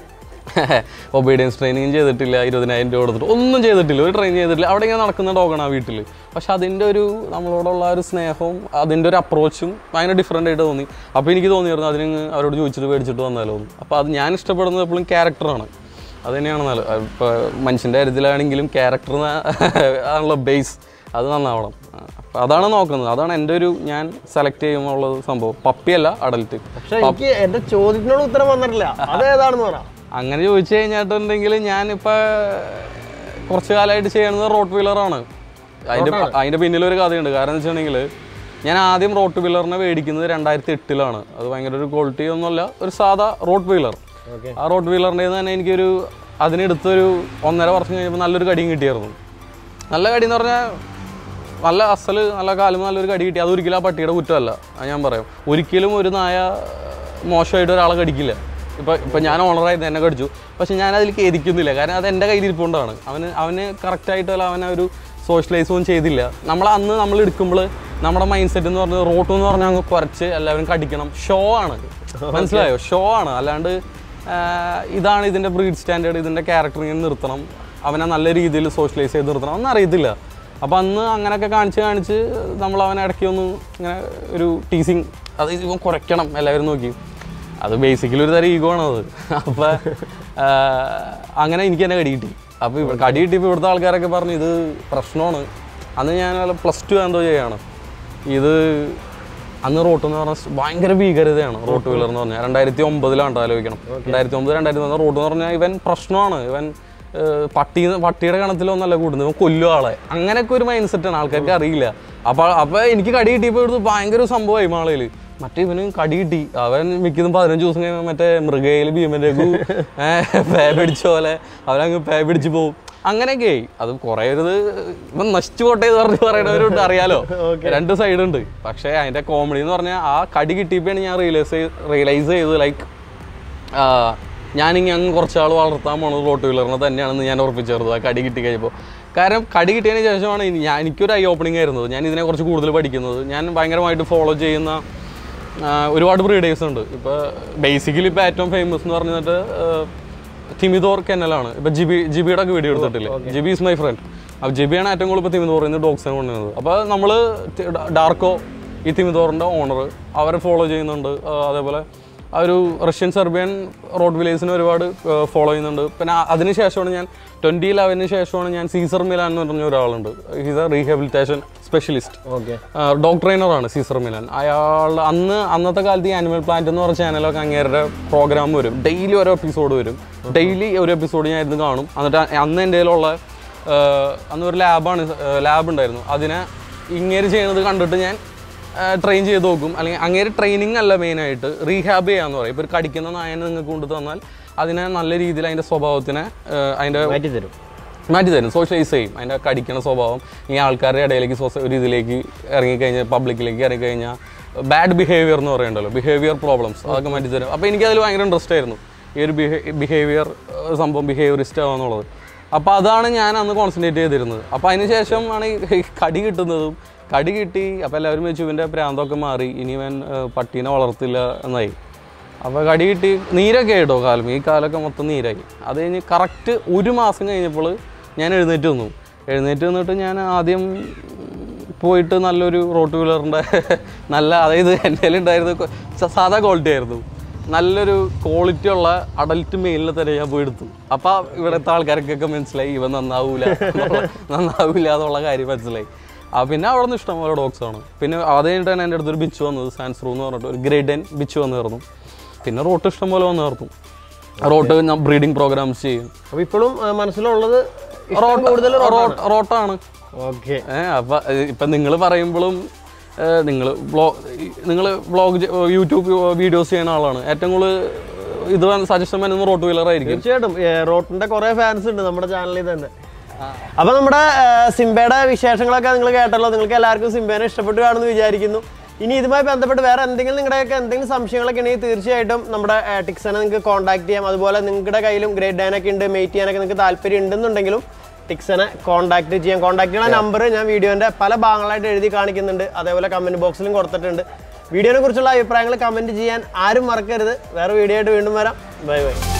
B: ഒബീഡിയൻസ് ട്രെയിനിങ് ചെയ്തിട്ടില്ല ഇരുപതിനായിരം രൂപ കൊടുത്തിട്ട് ഒന്നും ചെയ്തിട്ടില്ല ഒരു ട്രെയിൻ ചെയ്തിട്ടില്ല അവിടെ ഇങ്ങനെ നടക്കുന്ന ഡോഗാണ് ആ വീട്ടിൽ പക്ഷെ അതിൻ്റെ ഒരു നമ്മളോടുള്ള ആ ഒരു സ്നേഹവും അതിൻ്റെ ഒരു അപ്രോച്ചും ഭയങ്കര ഡിഫറെൻ്റ് ആയിട്ട് തോന്നി അപ്പോൾ എനിക്ക് തോന്നിയിരുന്നു അതിന് അവരോട് ചോദിച്ചിട്ട് മേടിച്ചിട്ട് വന്നാലോ എന്ന് അപ്പോൾ അത് ഞാൻ ഇഷ്ടപ്പെടുന്നത് എപ്പോഴും ക്യാരക്ടറാണ് അത് തന്നെയാണ് നല്ലത് ഇപ്പോൾ മനുഷ്യൻ്റെ കാര്യത്തിലാണെങ്കിലും ക്യാരക്ടർ ആണല്ലോ ബേസ് അത് നന്നാവണം അപ്പോൾ അതാണ് നോക്കുന്നത് അതാണ് എൻ്റെ ഒരു ഞാൻ സെലക്ട് ചെയ്യുമ്പോൾ ഉള്ളത് സംഭവം പപ്പിയല്ല അഡൽട്ട്
A: പക്ഷെ എനിക്ക് എന്റെ ചോദ്യത്തിനോട് ഉത്തരം വന്നിട്ടില്ല അത് ഏതാണെന്ന് പറ
B: അങ്ങനെ ചോദിച്ചു കഴിഞ്ഞിട്ടുണ്ടെങ്കിൽ ഞാനിപ്പോൾ കുറച്ച് കാലമായിട്ട് ചെയ്യുന്നത് റോട്ട് വീലറാണ് അതിൻ്റെ അതിൻ്റെ പിന്നിലൊരു കഥയുണ്ട് കാരണം എന്ന് വെച്ചിട്ടുണ്ടെങ്കിൽ ഞാൻ ആദ്യം റോട്ട് വീലറിനെ മേടിക്കുന്നത് രണ്ടായിരത്തി എട്ടിലാണ് അത് ഭയങ്കര ഒരു ക്വാളിറ്റി ഒന്നുമല്ല ഒരു സാധാ റോട്ട് വീലർ
A: ഓക്കെ
B: ആ റോട്ട് വീലറിൻ്റെ തന്നെ എനിക്കൊരു അതിനെടുത്തൊരു ഒന്നര വർഷം കഴിഞ്ഞപ്പോൾ നല്ലൊരു കടിയും കിട്ടിയായിരുന്നു നല്ല കടി എന്ന് പറഞ്ഞാൽ നല്ല അസല് നല്ല കാലും നല്ലൊരു കടി കിട്ടി അതൊരിക്കലും ആ പട്ടിയുടെ കുറ്റമല്ല അത് ഞാൻ പറയാം ഒരിക്കലും ഒരു നായ മോശമായിട്ട് ഒരാളെ കടിക്കില്ല ഇപ്പം ഇപ്പം ഞാൻ ഓണറായിരുന്നു എന്നെ കടിച്ചു പക്ഷെ ഞാൻ അതിൽ ഖേദിക്കുന്നില്ല കാരണം അത് എൻ്റെ കയ്യിലിരിപ്പുകൊണ്ടാണ് അവന് അവന് കറക്റ്റായിട്ടല്ല അവനെ ഒരു സോഷ്യലൈസ് ഒന്നും ചെയ്തില്ല നമ്മൾ അന്ന് നമ്മൾ എടുക്കുമ്പോൾ നമ്മുടെ മൈൻഡ് സെറ്റ് എന്ന് പറഞ്ഞത് റോട്ട് എന്ന് പറഞ്ഞാൽ അങ്ങ് കുറച്ച് എല്ലാവരും കടിക്കണം ഷോ ആണ് മനസ്സിലായോ ഷോ ആണ് അല്ലാണ്ട് ആ, ഇതാണ് ഇതിൻ്റെ ബ്രീഡ് സ്റ്റാൻഡേർഡ് ഇതിൻ്റെ ക്യാരക്ടർ ഇങ്ങനെ നിർത്തണം അവനെ നല്ല രീതിയിൽ സോഷ്യലൈസ് ചെയ്ത് നിർത്തണം ഒന്നും അറിയത്തില്ല അപ്പോൾ അന്ന് അങ്ങനെയൊക്കെ കാണിച്ച് കാണിച്ച് നമ്മൾ അവനെ ഇടയ്ക്ക് ഒന്ന് ഇങ്ങനെ ഒരു ടീസിങ് അത് ഇവൻ കുറയ്ക്കണം എല്ലാവരും നോക്കി അത് ബേസിക്കലി ഒരു തരം ഈഗോ ആണ് അത് അപ്പോൾ അങ്ങനെ എനിക്ക് തന്നെ കടി കിട്ടി അപ്പോൾ ഇവിടെ കടി കിട്ടിയപ്പോൾ ഇവിടുത്തെ ആൾക്കാരൊക്കെ പറഞ്ഞു ഇത് പ്രശ്നമാണ് അന്ന് ഞാൻ പ്ലസ് ടു എന്തോ ചെയ്യാണ് ഇത് അന്ന് റോട്ട് എന്ന് പറഞ്ഞാൽ ഭയങ്കര ഭീകരതയാണ് റോട്ട് വീലർ എന്ന് പറഞ്ഞാൽ രണ്ടായിരത്തി ഒമ്പതിലാണ് ആലോചിക്കണം രണ്ടായിരത്തി ഒമ്പത് രണ്ടായിരത്തി ഒന്ന് റോട്ട് എന്ന് പറഞ്ഞാൽ ഇവൻ പ്രശ്നമാണ് ഇവൻ ഏഹ്, പട്ടി പട്ടിയുടെ കണത്തിലൊന്നല്ല കൂടുന്നത് ഇവൻ കൊല്ലും ആളെ അങ്ങനെയൊക്കെ ഒരു മൈൻഡ് സെറ്റാണ് ആൾക്കാർക്ക് അറിയില്ല അപ്പോൾ അപ്പോൾ എനിക്ക് കടി കിട്ടിയപ്പോൾ ഇവിടുത്തെ ഭയങ്കര ഒരു സംഭവമായി മാളയിൽ മറ്റേ ഇവന് കടി കിട്ടി അവൻ മിക്കതും പതിനഞ്ച് ദിവസം കഴിയുമ്പോൾ മറ്റേ മൃഗയിൽ ഭീമൻ്റെ പേ പിടിച്ച പോലെ അവനങ്ങ് പേ പിടിച്ച് പോവും അങ്ങനെയൊക്കെ ആയി അത് കുറേ ഒരു ഇത് ഇവൻ നശിച്ചു പോട്ടെ എന്ന് പറഞ്ഞ് പറയണവരുണ്ട് അറിയാലോ രണ്ട് സൈഡ് ഉണ്ട് പക്ഷേ അതിന്റെ കോമഡി എന്ന് പറഞ്ഞാൽ ആ കടി കിട്ടിയപ്പോഴാണ് ഞാൻ റിയലൈസ് റിയലൈസ് ചെയ്തത് ലൈക്ക് ഞാനിങ്ങനെ അങ്ങ് കുറച്ചാൾ വളർത്താൻ പോണത് റോട്ട് വീലറിനെ തന്നെയാണെന്ന് ഞാൻ ഉറപ്പിച്ചേർന്നത് ആ കടി കിട്ടി കഴിഞ്ഞപ്പോൾ കാരണം കടി കിട്ടിയതിന് ശേഷമാണ് ഇനി ഞാൻ എനിക്കൊരു ഐ ഓപ്പണിംഗ് ആയിരുന്നത് ഞാൻ ഇതിനെക്കുറിച്ച് കൂടുതൽ പഠിക്കുന്നത് ഞാൻ ഭയങ്കരമായിട്ട് ഫോളോ ചെയ്യുന്ന ആ, ഒരുപാട് ബ്രീഡേഴ്സ് ഉണ്ട് ഇപ്പോൾ ബേസിക്കലി ഇപ്പോൾ ഏറ്റവും ഫേമസ് എന്ന് പറഞ്ഞിട്ട് തിമിതോർ കെന്നലാണ് ഇപ്പോൾ ജിബി ജിബിയുടെ ഒക്കെ വീഡിയോ എടുത്തിട്ടില്ലേ ജിബി ഇസ് മൈ ഫ്രണ്ട് അപ്പോൾ ജിബിയാണ് ഏറ്റവും കൂടുതൽ ഇപ്പോൾ തിമിതോറിൽ നിന്ന് ഡോഗ്സിനെ കൊണ്ടുവരുന്നത് അപ്പോൾ നമ്മൾ ഡാർക്കോ ഈ തിമിതോറിൻ്റെ ഓണർ അവരെ ഫോളോ ചെയ്യുന്നുണ്ട് ആ, അതേപോലെ ആ ഒരു റഷ്യൻ സെർബിയൻ റോഡ് വില്ലേജിനെ ഒരുപാട് ഫോളോ ചെയ്യുന്നുണ്ട് പിന്നെ ആ- അതിനുശേഷമാണ് ഞാൻ ട്വൻറ്റി ലെവനിന് ശേഷമാണ് ഞാൻ സീസർ മിലാൻ എന്ന് പറഞ്ഞ ഒരാളുണ്ട് he's a rehabilitation specialist
A: okay
B: dog ട്രെയിനറാണ് സീസർ മിലൻ അയാൾ അന്ന് അന്നത്തെ കാലത്ത് ഈ ആനിമൽ പ്ലാന്റ് എന്ന് പറഞ്ഞ ചാനലൊക്കെ അങ്ങേരുടെ പ്രോഗ്രാം വരും ഡെയിലി ഓരോ എപ്പിസോഡ് വരും ഡെയിലി ഒരു എപ്പിസോഡ് ഞാൻ ഇരുന്ന് കാണും എന്നിട്ട് അന്ന് എൻ്റെ കയ്യിലുള്ള ആഹ്, അന്ന് ഒരു ലാബാണ് ലാബ് ഉണ്ടായിരുന്നു അതിനെ ഇങ്ങേര് ചെയ്യണത് കണ്ടിട്ട് ഞാൻ ട്രെയിൻ ചെയ്ത് നോക്കും അല്ലെങ്കിൽ അങ്ങേര് ട്രെയിനിങ് അല്ല മെയിനായിട്ട് റീഹാബ് ചെയ്യാന്ന് പറയും ഇപ്പോൾ ഒരു കടിക്കുന്ന നായനെ നിങ്ങൾക്ക് കൊണ്ടു തന്നാൽ അതിനെ നല്ല രീതിയിൽ അതിൻ്റെ സ്വഭാവത്തിനെ ആഹ്, അതിൻ്റെ
A: മാറ്റി തരും
B: മാറ്റി തരും സോഷ്യലൈസ് ചെയ്യും അതിൻ്റെ കടിക്കണ സ്വഭാവം ഈ ആൾക്കാരുടെ ഇടയിലേക്ക് സൊസ ഒരു ഇതിലേക്ക് ഇറങ്ങിക്കഴിഞ്ഞാൽ പബ്ലിക്കിലേക്ക് ഇറങ്ങിക്കഴിഞ്ഞാൽ ബാഡ് ബിഹേവിയർ എന്ന് പറയുന്നുണ്ടല്ലോ ബിഹേവിയർ പ്രോബ്ലംസ് അതൊക്കെ മാറ്റി തരും അപ്പോൾ എനിക്കതിൽ ഭയങ്കര ഇൻട്രസ്റ്റ് ആയിരുന്നു ഈ ഒരു ബിഹേ ബിഹേവിയർ സംഭവം ബിഹേവിയറിസ്റ്റ് ആവാന്നുള്ളത് അപ്പോൾ അതാണ് ഞാൻ അന്ന് കോൺസെൻട്രേറ്റ് ചെയ്തിരുന്നത് അപ്പോൾ അതിന് ശേഷം ആണ് ഈ കടി കിട്ടുന്നതും കടി കിട്ടി അപ്പോൾ എല്ലാവരും വെച്ചു ഇവൻ്റെ പ്രാന്തൊക്കെ മാറി ഇനി ഇവൻ ഏഹ്, പട്ടീനെ വളർത്തില്ല എന്നായി അപ്പോൾ കടി കിട്ടി നീരൊക്കെ ആയിട്ടോ കാലം ഈ കാലമൊക്കെ മൊത്തം നീരായി അത് കഴിഞ്ഞ് കറക്റ്റ് ഒരു മാസം കഴിഞ്ഞപ്പോൾ ഞാൻ എഴുന്നേറ്റ് വന്നു എഴുന്നേറ്റ് വന്നിട്ട് ഞാൻ ആദ്യം പോയിട്ട് നല്ലൊരു റോട്ട് വീലറിൻ്റെ നല്ല അതായത് എൻ്റെ കയ്യിൽ ഉണ്ടായിരുന്നത് കൊ- സ- സാധാ ക്വാളിറ്റി ആയിരുന്നു നല്ലൊരു ക്വാളിറ്റി ഉള്ള അഡൽട്ട് മെയിലിനെ തന്നെ ഞാൻ പോയി എടുത്തു അപ്പോൾ ഇവിടുത്തെ ആൾക്കാർക്കൊക്കെ മനസ്സിലായി ഇവ നന്നാവൂല എന്നുള്ള- നന്നാവൂല എന്നുള്ള കാര്യം മനസ്സിലായി ആ പിന്നെ അവിടെ നിന്ന് ഇഷ്ടംപോലെ ഡോഗ്സ് ആണ് പിന്നെ അത് കഴിഞ്ഞിട്ടാണ് എൻ്റെ അടുത്തൊരു ബിച്ച് വന്നത് സാൻസ്റൂ എന്ന് പറഞ്ഞിട്ട് ഒരു ഗ്രേഡൻ ബിച്ച് വന്നിരുന്നു പിന്നെ റോട്ട് ഇഷ്ടം പോലെ വന്നിരുന്നു റോട്ട് ഞാൻ ബ്രീഡിംഗ് പ്രോഗ്രാംസ് ചെയ്യും
A: അപ്പൊ ഇപ്പോഴും ആ, മനസ്സിലുള്ളത് ഇഷ്ടം കൂടുതൽ
B: റോട്ട് റോട്ടാണ്
A: ഓക്കെ
B: ഏഹ് അപ്പൊ ഏഹ് ഇപ്പൊ നിങ്ങൾ പറയുമ്പോഴും നിങ്ങൾ ബ്ലോ നിങ്ങൾ വ്ളോഗ് യൂട്യൂബ് വീഡിയോസ് ചെയ്യുന്ന ആളാണ് ഏറ്റവും കൂടുതൽ ഇത് സജഷൻ വരുന്നത് റോട്ട് വീലർ ആയിരിക്കും
A: തീർച്ചയായിട്ടും ഏ, റോട്ടിന്റെ കുറെ ഫാൻസ് ഉണ്ട് നമ്മുടെ ചാനലിൽ തന്നെ അപ്പൊ നമ്മുടെ ഏ, സിംബയുടെ വിശേഷങ്ങളൊക്കെ നിങ്ങൾ കേട്ടല്ലോ നിങ്ങൾക്ക് എല്ലാവർക്കും സിംബേനെ ഇഷ്ടപ്പെട്ടു കാണുമെന്ന് വിചാരിക്കുന്നു ഇനി ഇതുമായി ബന്ധപ്പെട്ട് വേറെ എന്തെങ്കിലും നിങ്ങളുടെയൊക്കെ എന്തെങ്കിലും സംശയങ്ങളൊക്കെ ഉണ്ടെങ്കിൽ തീർച്ചയായിട്ടും നമ്മുടെ ഏ, ടിക്സനെ നിങ്ങൾക്ക് കോൺടാക്ട് ചെയ്യാം അതുപോലെ നിങ്ങളുടെ കയ്യിലും ഗ്രേറ്റ് ഡാനൊക്കെ ഉണ്ട് മെയ്റ്റ് ചെയ്യാനൊക്കെ നിങ്ങൾക്ക് താല്പര്യം ഉണ്ടെന്നുണ്ടെങ്കിലും ടിക്സനെ കോൺടാക്ട് ചെയ്യാം കോൺടാക്ട് ചെയ്യുന്ന നമ്പർ ഞാൻ വീഡിയോന്റെ പല ഭാഗങ്ങളായിട്ട് എഴുതി കാണിക്കുന്നുണ്ട് അതേപോലെ കമന്റ് ബോക്സിലും കൊടുത്തിട്ടുണ്ട് വീഡിയോനെ കുറിച്ചുള്ള അഭിപ്രായങ്ങൾ കമന്റ് ചെയ്യാൻ ആരും മറക്കരുത് വേറെ വീഡിയോ ആയിട്ട് വീണ്ടും വരാം ബൈ ബൈ